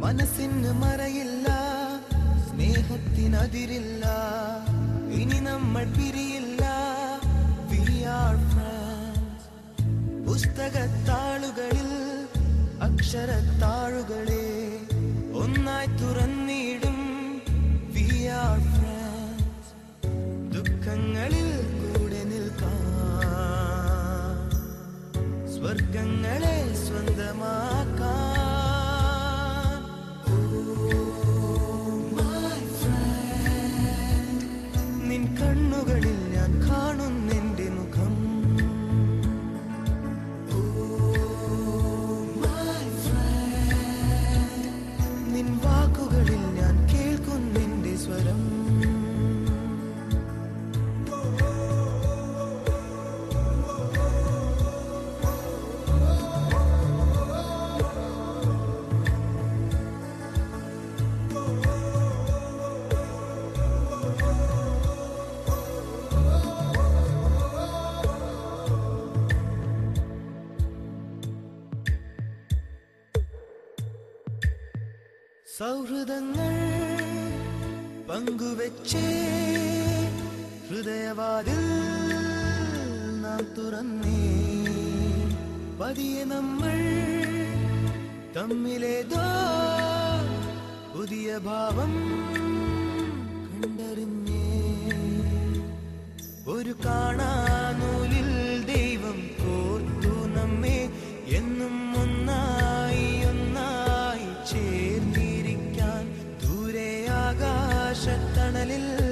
മനസ്സിന് മറയില്ല സ്നേഹത്തിനതിരില്ല ഇനി നമ്മൾ പിരിയില്ല വി ആർ ഫ്രണ്ട്സ് പുസ്തകത്താളുകളിൽ അക്ഷരത്താളുകളെ ഒന്നായി തുറന്നിടും വി ആർ ഫ്രണ്ട്സ് ദുഃഖങ്ങളിൽ കൂടെ നിൽക്കാം സ്വർഗങ്ങളെ സ്വന്തമാക്കാൻ നിൻ കണ്ണുകളിൽ ഞാൻ കാണുന്നെന്റെ മുഖം നിൻ വാക്കുകളിൽ ഞാൻ കേൾക്കുന്നെന്റെ സ്വരം സൗഹൃദങ്ങൾ പങ്കുവെച്ചേ ഹൃദയവാതിൽ നാം തുറന്നേ പതിയെ നമ്മൾ തമ്മിലേതോ പുതിയ ഭാവം കണ്ടറിഞ്ഞേ ഒരു കാണാനൂലിൽ ദൈവം കോർത്തു നമ്മെ എന്നും ഒന്നായി ഒന്നായി ചേർന്നിരിക്കാൻ ദൂരെ ആകാശത്തണലിൽ